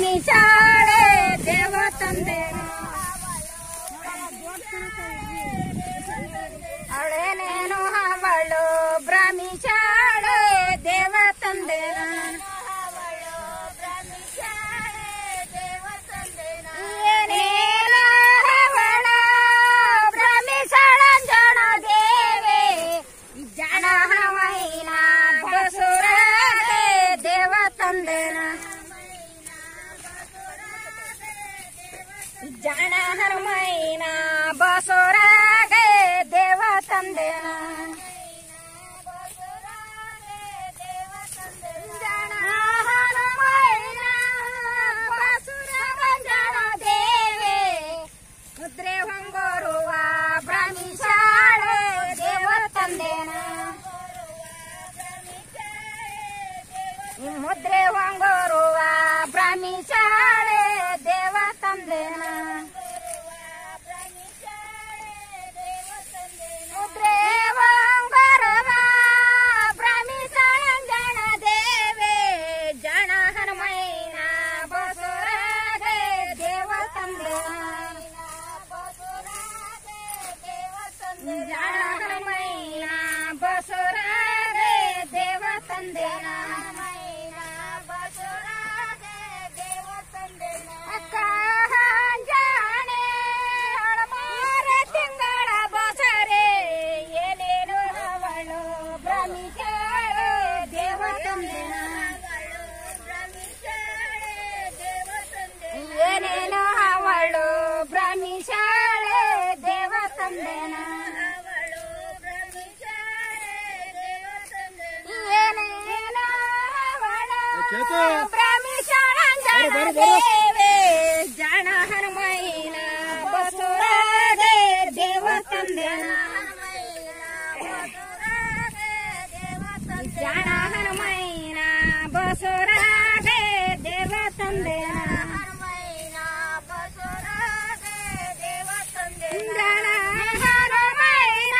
ಬ್ರಾಹ್ಮಿ ಶಾಲೆ ದೇವ ತಂದೆ ಅವಳೇನೇನು ಅವಳು ಬ್ರಾಹ್ಮಿ ಶಾಲೆ ದೇವ ತಂದೆ ಏನೇನು ಅವಳ ಬ್ರಾಹ್ಮಿ ಶಾಳಂಜನ ದೇವೆ ಜನ ಹವೈನ ಬಸುರ ದೇವ ತಂದೆನ ಜನ ಹನುಮೈನ ಬಸುರಾಗೆ ದೇವ ತಂದೆನ ಜನ ಹನುಮೈನ ಬಸುರ ಜನ ದೇವೆ ಮುದ್ರೆ ಹೊಂಗೋರುವ ಬ್ರಾಹ್ಮಿ ಶಾಲೆ ದೇವ ತಂದೆನ ಮುದ್ರೆ ಹೊಂಗೋರುವ ಬ್ರಾಹ್ಮಿ ಶಾಲೆ ದೇವ ತಂದೆನ ಮುದ್ರೆ ಹೊಂಗೋರುವ ಬ್ರಾಹ್ಮಿ ಶಾಳಂಜನ ದೇವೆ ಜನ ಹನುಮೈನ ಬಸುರಾಗೆ ದೇವ ತಂದೆನ ಜನ ಹನುಮೈನ ಬಸುರಾಗೆ ದೇವ ತಂದೆನ ಅಕ್ಕ ಜಾಣೆ ಹಳಮಾರ ತಿಂಗಳ ಬಸರೆ ಏನೇನು ಅವಳು ಭ್ರಮಿಸಾಳೆ ದೇವ ತಂದೆನ ಏನೇನು ಅವಳು ಭ್ರಮಿಸಾಳೆ ದೇವ ತಂದೆನ ಏನೇನು ಚೇತು. ಅವಳು ಭ್ರಮಿಸಾಳಂಜನ ಬರು, ಬರು, ಬರು. ದೇವೆ ಜನ ಹನುಮೈನ ಬಸುರಾಗೆ ದೇವ ತಂದೆನ ಜನ ಹನುಮೈನ ಬಸುರಾಗೆ ದೇವ ತಂದೆನ ಜನ ಹನುಮೈನ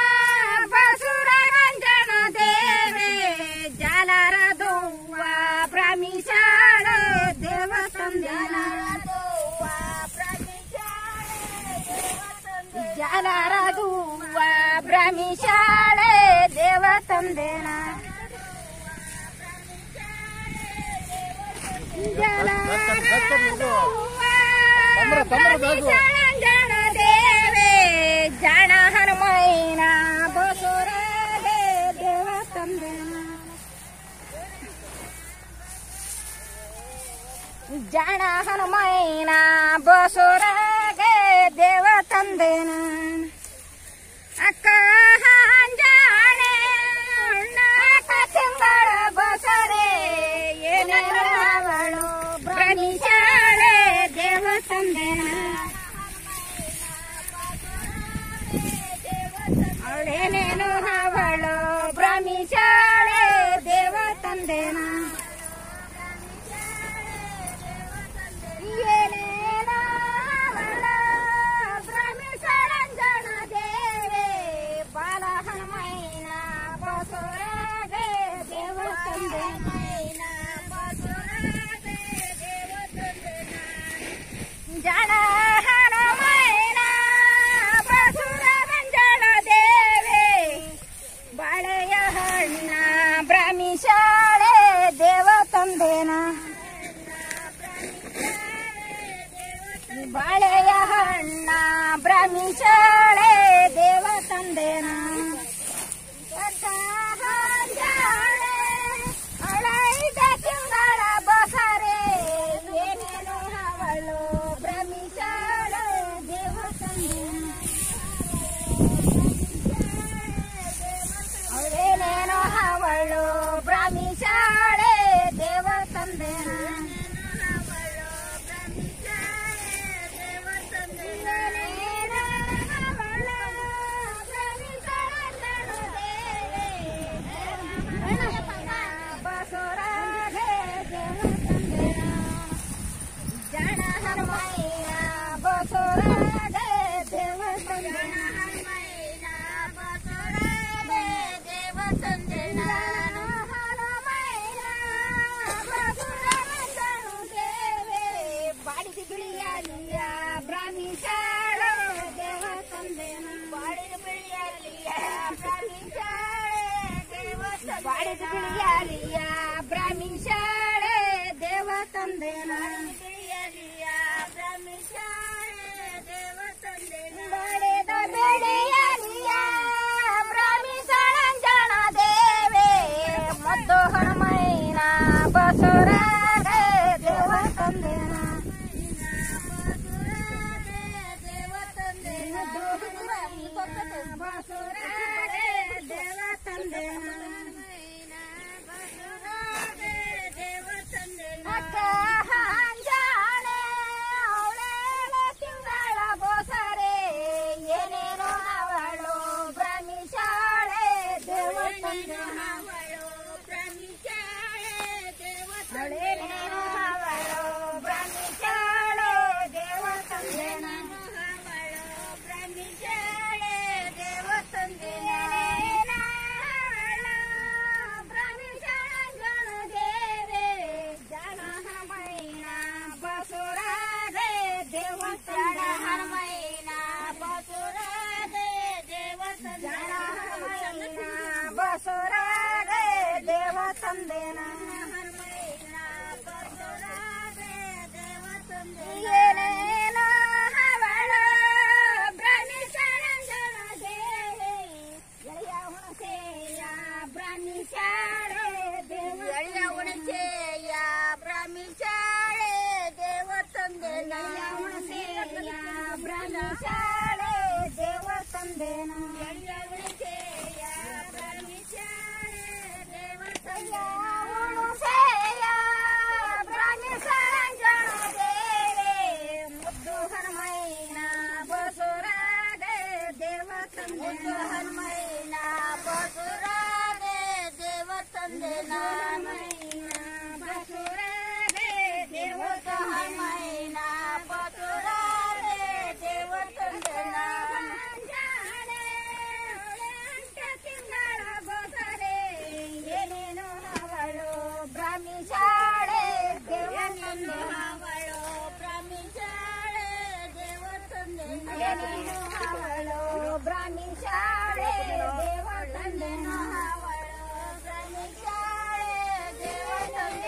ಬಸುರಂಜನ ದೇವೆ ಜಲರ ದುವ್ವ ಭ್ರಮಿಸಾಳ ದೇವ ತಂದೆನ ಜಲರ ದುವ್ವ ಭ್ರಮಿಸಾಳೆ ದೇವ ತಂದೆನ ತಮ್ರ, ತಮ್ರ ಬ್ಯಾಗು. ಜನ ದೇವೆ ಜನ ಹನುಮೈನ ಬಸುರಗೆ ದೇವ ತಂದೆನ ಜನ ಹನುಮೈನ ಬಸುರಗೆ ದೇವ ತಂದೆನ ಅಕ್ಕ ಜಾಣೆ ನಾಲ್ಕ ತಿಂಗಳ ಬಸರೆ ಏನೇನು ಅವಳು ಭ್ರಮಿಸಾಳೆ ದೇವ ತಂದೆನ ಅವಳೇನೇನು ಅವಳು ಭ್ರಮಿಸಾಳೆ ದೇವ ತಂದೆನ ಏನೇನೋ ಅವಳ ಭ್ರಮಿಸರಂಜನ ದೇವೆ ಬಾಲ ಹನುಮೈನ ಬಸುರಗೆ ದೇವ ತಂದೆನ ಜನ ಹನುಮೈನ ಬಸುರರಂಜನ ದೇವೆ ಬಾಳೆಯ ಹಣ್ಣ ಭ್ರಮಿಸಾಳೆ ದೇವ ತಂದೆನ ಬಾಳೆಯ ಹಣ್ಣ ಭ್ರಮಿಸಾಳೆ ದೇವ ತಂದೆನ ಹಳೈದ ತಿಂಗಳ ಬಸರೆ ಏನೇನು ಅವಳು ಭ್ರಮಿಸಾಳೆ ದೇವ ತಂದೆನ ಅವಳೇನೇನೋ ಅವಳು ಭ್ರಮಿಸಾಳೆ ದೇವ ತಂದೆನ ಏನೇನೋ ದೇವಸ್ಥಾನ ಹನುಮೈನ ಬಸುರಾದೆ ದೇವಸ್ಥಾನ ಹನುಮೈನ ಬಸುರಾದೆ ದೇವ ತಂದೆನ ಹನುಮೈನ ಬಸುರಾದೆ ದೇವ ತಂದೆನ ಏನೇನೋ ಹವಳ ಬ್ರಾಹ್ಮಿ ಶರಣಜನ ದೇವೆ ಎಳೆಯ ಹುಣಸೆಯ ಬ್ರಾಹ್ಮಿ ಶಾಲೆ ದೇವ ಎಳೆಯ ಹುಣಸೆಯ ಬ್ರಾಹ್ಮಿ ಶಾಲೆ ದೇವ ತಂದೆನ ಎಳೆಯ ಹುಣಸೆಯ ಬ್ರಾಹ್ಮಿ ಶಾಲೆ ದೇವ ತಂದೆನ ಎಳೆಯ ಹುಣಸೆಯ ಬ್ರಾಹ್ಮಿ ಶಾಲೆ ದೇವ ತಂದೆನ ಹುಣಸೆಯ ಬ್ರಾಹ್ಮಿ ಶರಣಜನ ದೇವೆ ಮುದ್ದು ಹನುಮೈನ ಬಸುರಾದೆ ದೇವ ತಂದೆ ಹನುಮೈನ ಬಸುರಾದೆ ದೇವ ತಂದೆ ಹನುಮೈನ ಬಸುರಾದೆ ದೇವ ಹನುಮೈನ ಬಸುರಾದೆ ದೇವ ತಂದೆ ಜಾಣೆ ಎಂಟ ತಿಂಗಳ ಬಸರೆ ಏನೇನು ಅವಳು ಬ್ರಾಹ್ಮಿ ಶಾಲೆ ದೇವ ತಂದೆ ಅವಳು ಬ್ರಾಹ್ಮಿ ಶಾಲೆ ದೇವ ತಂದೆ ಏನೇನು ಅವಳು ಬ್ರಾಹ್ಮಿ ಶಾಲೆ ದೇವ ತಂದೆ ಅವಳು ಬ್ರಾಹ್ಮಿ ಶಾಲೆ ದೇವ ತಂದೆ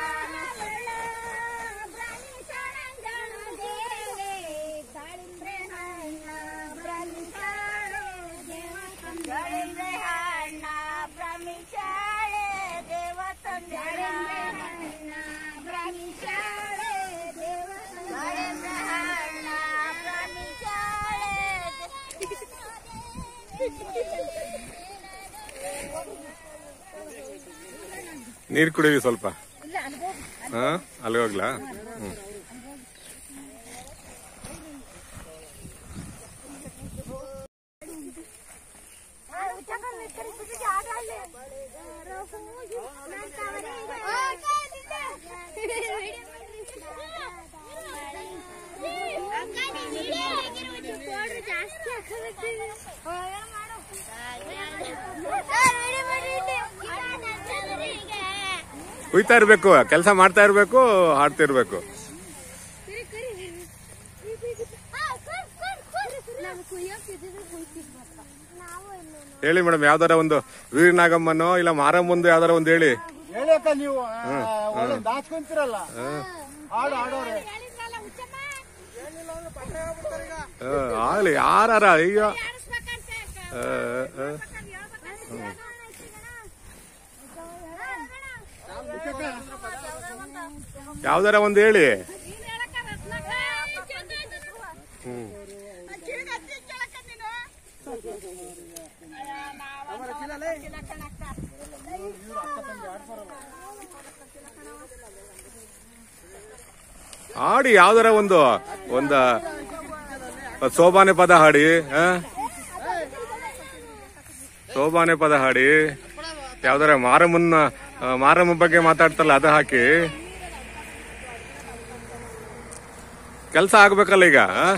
ಬ್ರಾಹ್ಮಿ ಶಾಣಂಜನ ದೇವೆ ದಾಳಿಂಬ್ರೆ ಹಣ್ಣ ಬ್ರಾಹ್ಮಿ ಶಾಲೆ ದೇವ ತಂದೆ ದಾಳಿಂಬ್ರೆ ಹಣ್ಣ ಬ್ರಾಹ್ಮಿ ಶಾಲೆ ದೇವ ತಂದೆ ಹಣ್ಣ ಬ್ರಾಹ್ಮಿ ಶಾಲೆ ದೇವ ದಾಳಿಂಬ್ರೆ ಹಣ್ಣ ಬ್ರಾಹ್ಮಿ ಶಾಲೆ ನೀರ್ ಕುಡೀರಿ ಸ್ವಲ್ಪ ಹಾ ಅಲ್ಲಿ ಹೋಗ್ಲಾ ಹ್ಮ್ ಕುಯ್ತಾ ಇರ್ಬೇಕು ಕೆಲಸ ಮಾಡ್ತಾ ಇರ್ಬೇಕು ಹಾಡ್ತಾ ಇರ್ಬೇಕು ಹೇಳಿ ಮೇಡಮ್ ಯಾವ್ದಾರ ಒಂದು ವೀರನಾಗಮ್ಮನೋ ಇಲ್ಲ ಮಾರಮ್ಮಂದು ಯಾವ್ದಾರ ಒಂದು ಹೇಳಿ ಹೇಳಿ ಅಕ್ಕ ನೀವು ಆ, ಒಳ್ಳೆ ನಾಚ್ಕೊಂತೀರಲ್ಲ ಹಾಡು ಹಾಡೋರೆ ಆ, ಆಗ್ಲಿ ಯಾರ ಈಗ ಆ, ಆ. ಯಾವ್ದಾರ ಒಂದು ಹೇಳಿ ಹ್ಮ್ ಹಾಡಿ ಯಾವ್ದಾರ ಒಂದು ಒಂದ ಸೋಬಾನೆ ಪದ ಹಾಡಿ ಆ? ಸೋಬಾನೆ ಪದ ಹಾಡಿ ಯಾವ್ದಾರ ಮಾರಮ್ಮನ್ನ ಆ, ಮಾರಮ್ಮ ಬಗ್ಗೆ ಮಾತಾಡ್ತಲ್ಲ ಅದ ಹಾಕಿ ಕೆಲ್ಸ ಆಗ್ಬೇಕಲ್ಲ ಈಗ ಆ?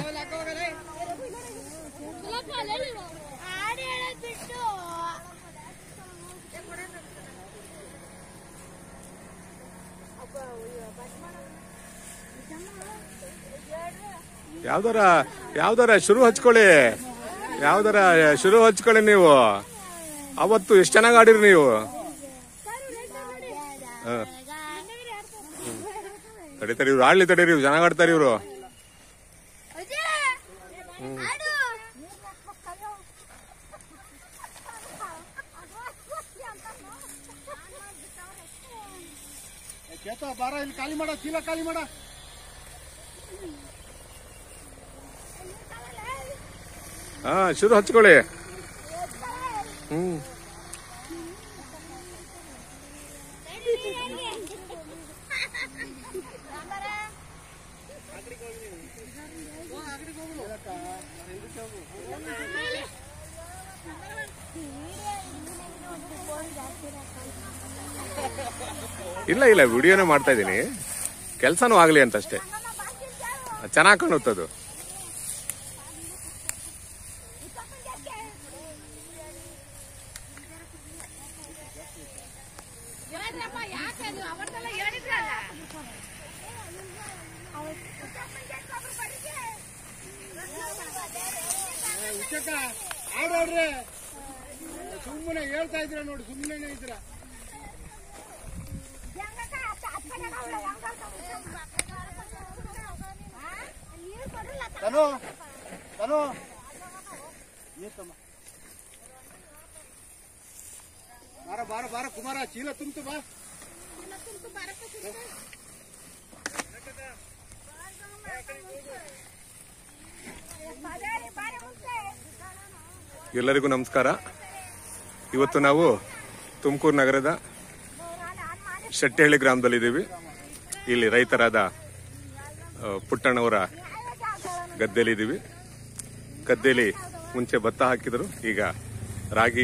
ಯಾವ್ದಾರ ಯಾವ್ದಾರ ಶುರು ಹಚ್ಕೊಳ್ಳಿ ಯಾವ್ದಾರ ಶುರು ಹಚ್ಕೊಳ್ಳಿ ನೀವು ಅವತ್ತು ಎಷ್ಟು ಚೆನ್ನಾಗಿ ಆಡಿರಿ ನೀವು ಹ. ತಡೀತಾರೆ ಇವ್ರು ಆಡ್ಲಿ ತಡೀರಿ ಇವ್ರು ಚೆನ್ನಾಗ್ ಆಡ್ತಾರೆ ಇವ್ರು ಕೇತ ಬಾರ ಇಲ್ಲಿ ಖಾಲಿ ಮಾಡ ಚೀಲ ಖಾಲಿ ಮಾಡ ಹಾ ಶುರು ಹಚ್ಕೊಳ್ಳಿ ಹ್ಮ್ ಇಲ್ಲ ಇಲ್ಲ ವಿಡಿಯೋನೇ ಮಾಡ್ತಾ ಇದ್ದೀನಿ ಕೆಲ್ಸನೂ ಆಗ್ಲಿ ಅಂತ ಅಷ್ಟೇ ಚೆನ್ನಾಗಿ ಕಾಣುತ್ತದು ಯಾಕೆ ಅದು ಅವತ್ತೆಲ್ಲ ಹೇಳಿದ್ರಲ್ಲ ಅಕ್ಷಕ ಆಡೋಡ್ರೆ ಸುಮ್ಮನೆ ಹೇಳ್ತಾ ಇದ್ರ ನೋಡಿ ಸುಮ್ಮನೆ ಇದ್ರ ತನು ತನು ಏತಮ್ಮ ಬಾರ ಬಾರ ಬಾರ ಕುಮಾರ ಚೀಲ ತುಂಬ್ತು ಬಾ ಎಲ್ಲರಿಗೂ ನಮಸ್ಕಾರ ಇವತ್ತು ನಾವು ತುಮಕೂರು ನಗರದ ಶೆಟ್ಟಿಹಳ್ಳಿ ಗ್ರಾಮದಲ್ಲಿದ್ದೀವಿ ಇಲ್ಲಿ ರೈತರಾದ ಆ, ಪುಟ್ಟಣ್ಣವರ ಗದ್ದೆಲಿದ್ದೀವಿ ಗದ್ದೆಲಿ ಮುಂಚೆ ಭತ್ತ ಹಾಕಿದ್ರು ಈಗ ರಾಗಿ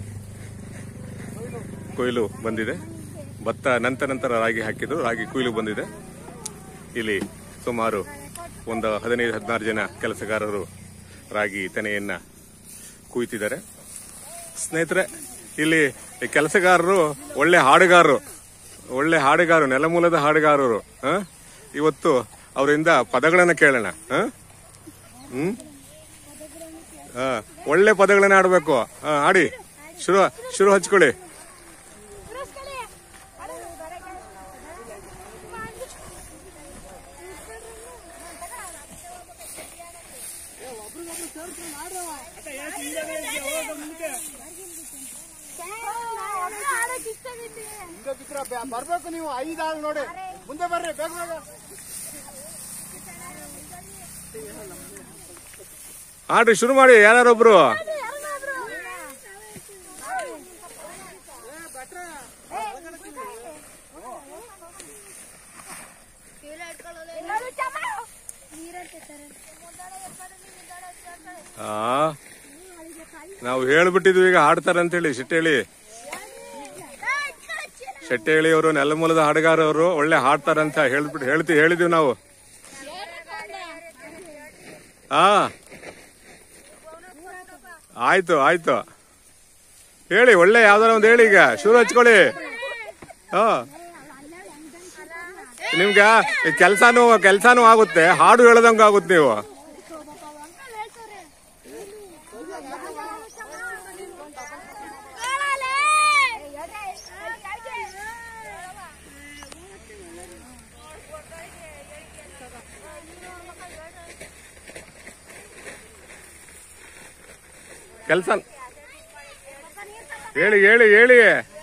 ಕೊಯ್ಲು ಬಂದಿದೆ ಭತ್ತ ನಂತರ ನಂತರ ರಾಗಿ ಹಾಕಿದ್ರು ರಾಗಿ ಕೊಯ್ಲು ಬಂದಿದೆ ಇಲ್ಲಿ ಸುಮಾರು ಒಂದು ಹದಿನೈದು ಹದಿನಾರು ಜನ ಕೆಲಸಗಾರರು ರಾಗಿ ತೆನೆಯನ್ನ ಕುಯ್ತಿದ್ದಾರೆ ಸ್ನೇಹಿತರೆ ಇಲ್ಲಿ ಈ ಕೆಲಸಗಾರರು ಒಳ್ಳೆ ಹಾಡುಗಾರರು ಒಳ್ಳೆ ಹಾಡುಗಾರರು ನೆಲಮೂಲದ ಹಾಡುಗಾರರು ಹ? ಇವತ್ತು ಅವರಿಂದ ಪದಗಳನ್ನ ಕೇಳೋಣ ಹ? ಹ್ಮ್ ಹ, ಒಳ್ಳೆ ಪದಗಳನ್ನ ಆಡ್ಬೇಕು ಹ, ಆಡಿ ಶುರು ಶುರು ಹಚ್ಕೊಳ್ಳಿ ಹಿಂದೆ ಬಿದ್ರ ಬ- ಬರ್ಬೇಕು ನೀವು ಐದಾಳು ನೋಡಿ ಮುಂದೆ ಬರ್ರಿ ಬೇಗ ಬೇಗ ಆಡ್ರಿ ಶುರು ಮಾಡಿ ಯಾರೊಬ್ರು ಆ ನಾವು ಹೇಳ್ಬಿಟ್ಟಿದ್ವಿ ಈಗ ಹಾಡ್ತಾರೆ ಅಂತೇಳಿ ಶೆಟ್ಟೇಳಿ ಶೆಟ್ಟೇಳಿ ಅವರು ನೆಲಮೂಲದ ಹಾಡುಗಾರವರು ಒಳ್ಳೆ ಹಾಡ್ತಾರಂತ ಹೇಳ್ಬಿಟ್ಟು ಹೇಳ್ತಿ ಹೇಳಿದ್ವಿ ನಾವು ಆ ಆಯ್ತು ಆಯ್ತು ಹೇಳಿ ಒಳ್ಳೆ ಯಾವ್ದಾರ ಒಂದು ಹೇಳಿ ಈಗ ಶುರು ಹಚ್ಕೊಳ್ಳಿ ಹಾ ನಿಮ್ಗ ಕೆಲ್ಸಾನು ಕೆಲ್ಸಾನು ಆಗುತ್ತೆ ಹಾಡು ಹೇಳದಂಗ ಆಗುತ್ತೆ ನೀವು ಕೆಲ್ಸ ಹೇಳಿ ಹೇಳಿ ಹೇಳಿ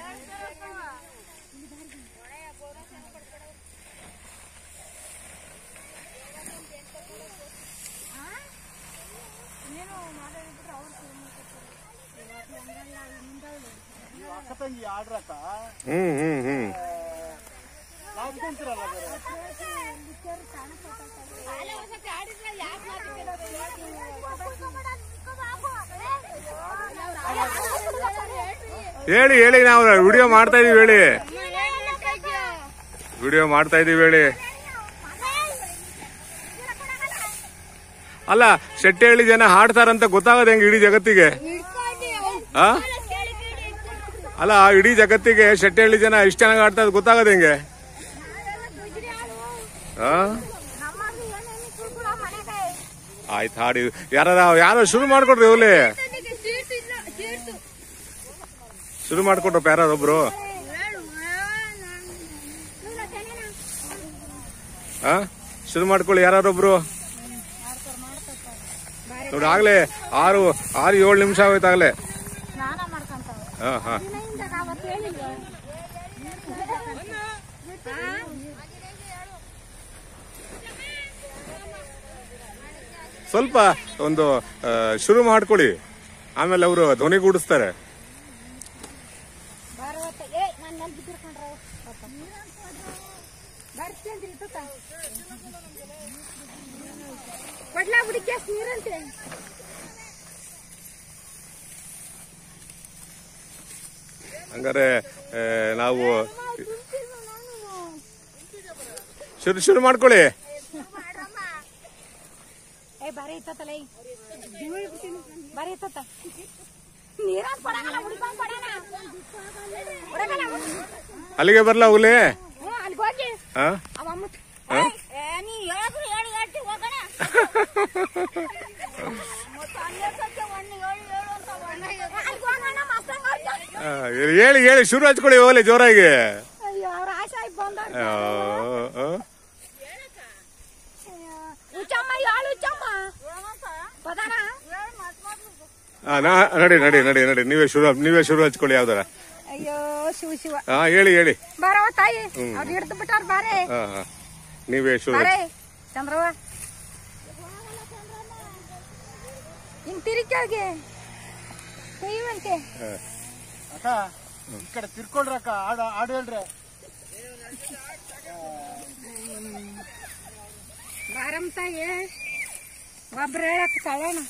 ನೀವು ಅಕ್ಕ ತಂಗಿ ಆಡ್ರಕ್ಕ ಹ್ಮ್ ಹ್ಮ್ ಹ್ಮ್ ನಾಚ್ಕೊಂತೀರಲ್ಲ ಬೇರೆ ಹೇಳಿ ಹೇಳಿ ನಾವು ವಿಡಿಯೋ ಮಾಡ್ತಾ ಇದೀವಿ ಹೇಳಿ ವಿಡಿಯೋ ಮಾಡ್ತಾ ಇದೀವಿ ಹೇಳಿ ಅಲ್ಲ ಶೆಟ್ಟಿಹಳ್ಳಿ ಜನ ಹಾಡ್ತಾರಂತ ಗೊತ್ತಾಗದ ಹೆಂಗೆ ಇಡೀ ಜಗತ್ತಿಗೆ ಆ ಅಲ್ಲ ಇಡೀ ಜಗತ್ತಿಗೆ ಶೆಟ್ಟಿಹಳ್ಳಿ ಜನ ಇಷ್ಟ ಚೆನ್ನಾಗಿ ಆಡ್ತಾ ಗೊತ್ತಾಗದ ಹೆಂಗೆ ಆ ಆಯ್ತು ಹಾಡಿ ಯಾರ ಯಾರೋ ಶುರು ಮಾಡ್ಕೊಡ್ರಿ ಹೋಗ್ಲಿ ಶುರು ಮಾಡ್ಕೊಟ್ರಪ್ಪ ಯಾರೊಬ್ರು ಆ ಶುರು ಮಾಡ್ಕೊಳ್ಳಿ ಯಾರೊಬ್ರು ನೋಡಿ ಆಗ್ಲೇ ಆರು ಆರು ಏಳು ನಿಮಿಷ ಆಗೋಯ್ತು ಆಗ್ಲೇ ಸ್ನಾನ ಮಾಡ್ಕೊಂತಾವ ಹಾ ಹಾ ಅವತ್ತು ಹೇಳಿಲ್ವಾ ಸ್ವಲ್ಪ ಒಂದು ಆ, ಶುರು ಮಾಡ್ಕೊಳ್ಳಿ ಆಮೇಲೆ ಅವರು ಧ್ವನಿಗೂಡಿಸ್ತಾರೆ ಬರವತ್ತ ಏ ನನ್ನ ನಲ್ಲಿ ಬಿದ್ದಿರ್ಕೊಂಡ್ರ ಬರ್ತೀನಿ ಕೊಡ್ಲಾ ಬಿಡಿ ಗ್ಯಾಸ್ ನೀರಂತೆ ಹಂಗಾರೆ ಆ, ನಾವು ಶುರು ಶುರು ಮಾಡ್ಕೊಳ್ಳಿ ಏ ಬಾರಿ ಇತ್ತಲ್ಲ ಬಾರಿ ಇತ್ತ ನೀರ ಕೊಡಗಲ್ಲ ಹುಡುಕೊಂಡ್ ಕೊಡೋಣ ಕೊಡಗಲ್ಲ ಅಲ್ಲಿಗೆ ಬರ್ಲಾ ಹೋಗ್ಲಿ ಹ್ಞೂ ಅಲ್ಲಿಗೆ ಹೋಗಿ ಹಾ ಅವ ಮುಟ್ ಹಾ? ಏ ನೀ ಹೇಳಿದ್ರು ಹೇಳಿ ಹೇಳ್ತಿ ಹೋಗೋಣ ಅಲ್ಲಿಗ್ ಹೋಗೋಣ ಮಸ್ತಂಗ್ ಅವ್ರಿಗೆ. ಆ, ಹೇಳಿ ಹೇಳಿ ಶುರು ಹಚ್ಕೊಳ್ಳಿ ಹೋಗ್ಲಿ ಜೋರಾಗಿ ಅಯ್ಯೋ ಅವ್ರ ಆಸೆ ಆಗಿ ಬಂದ ಆ, ಆ. ಉಚ್ಚಮ್ಮ ಯಾಳು ಉಚ್ಚಮ್ಮ ಪದಾನ ಆ, ನಾ ನಡಿ ನಡಿ ನಡಿ ನಡಿ ನೀವೇ ಶುರು ನೀವೇ ಶುರು ಹಚ್ಕೊಳ್ಳಿ ಯಾವ್ದಾರ ಅಯ್ಯೋ ಶಿವ ಶಿವ ಹಾ ಹೇಳಿ ಹೇಳಿ ಬಾರವ ತಾಯಿ ಅವ್ರು ಹಿಡ್ದು ಬಿಟ್ಟಾರ ಬಾರೆ ಹಾ ಹಾ ನೀವೇ ಶುರು ಬಾರೆ ಚಂದ್ರವ್ವ ಹಿಂಗ್ ತಿರುಗಿ ಕೈವಂತೆ ಅಕ್ಕ ಈ ಕಡೆ ತಿರ್ಕೊಳ್ರಿ ಅಕ್ಕ ಆಡ ಆಡು ಹೇಳ್ರಿ ಬಾರಮ್ಮ ತಾಯಿ ಒಬ್ರು ಹೇಳಕ್ ಕಳ್ಳಣ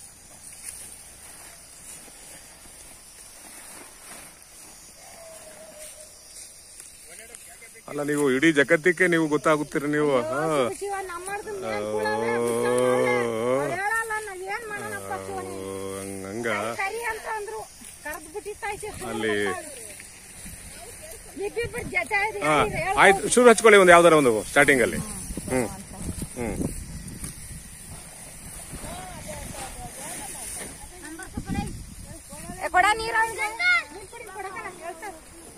ಅಲ್ಲ ನೀವು ಇಡೀ ಜಗತ್ತಿಗೆ ನೀವು ಗೊತ್ತಾಗುತ್ತೀರಿ ನೀವು ಹಾ ಶಿವ ಶಿವ ನಮ್ಮರ್ದು ಮೇಲ್ ಕುಳವೆ, ಅವ್ರ್ ಹೇಳಲ್ಲ ನಾವ್ ಏನ್ ಮಾಡೋಣಪ್ಪ ಶಿವನೇ ಹಂಗ- ಹಂಗ ಕರಿ ಅಂತ ಅಂದ್ರು ಕರೆದ್ ಬಿಟ್ಟಿತ್ತಾಯ್ತು ಅಲ್ಲಿ ಇಬ್ಬಿಬ್ರು ಜೊತೆ ಇದೆ, ಹಾ ಹೇಳು. ಆಯ್ತು ಶುರು ಹಚ್ಕೊಳ್ಳಿ ಒಂದು ಯಾವ್ದಾರ ಒಂದು ಸ್ಟಾರ್ಟಿಂಗ್ ಅಲ್ಲಿ ಹ್ಮ್ ಹ್ಮ್ ಏ, ಕೊಡ ನೀರು ಅವ್ನಿಗೆ. ನೀರ್ ಕುಡಿ, ಕೊಡಕಣ, ಹೇಳ್ತಾರೆ.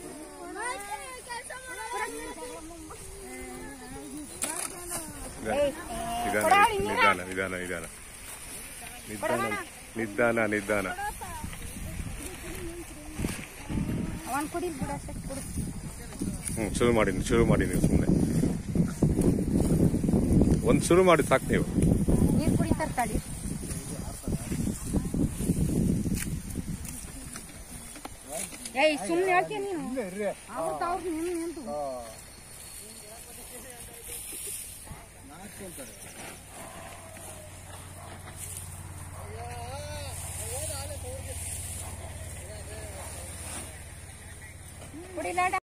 ಏಯ್, ನಿಧಾನ ನಿಧಾನ ನಿಧಾನ ನಿಧಾನ ನಿಧಾನ ನಿಧಾನ ನಿಧಾನ ಅವನ್ ಕುಡಿ ಬಿಡ ಅಷ್ಟೇ ಕುಡಿ ಹ್ಮ್ ಶುರು ಮಾಡಿ ಶುರು ಮಾಡಿ ನೀವು ಸುಮ್ಮನೆ ಒಂದ್ ಶುರು ಮಾಡಿ ಸಾಕು ನೀವು ನೀರ್ ಕುಡಿತಾರ ತಡಿ ಏಯ್ ಸುಮ್ನೆ ಹೇಳ್ತೀನಿ ನೀನು ಇಲ್ಲೇ ಇರ್ರಿ ಅವ್ರದ್ದು ಅವ್ರು ನಿನ್ ನಿಂತು ಆ. ಕುಡಿಲಾಡ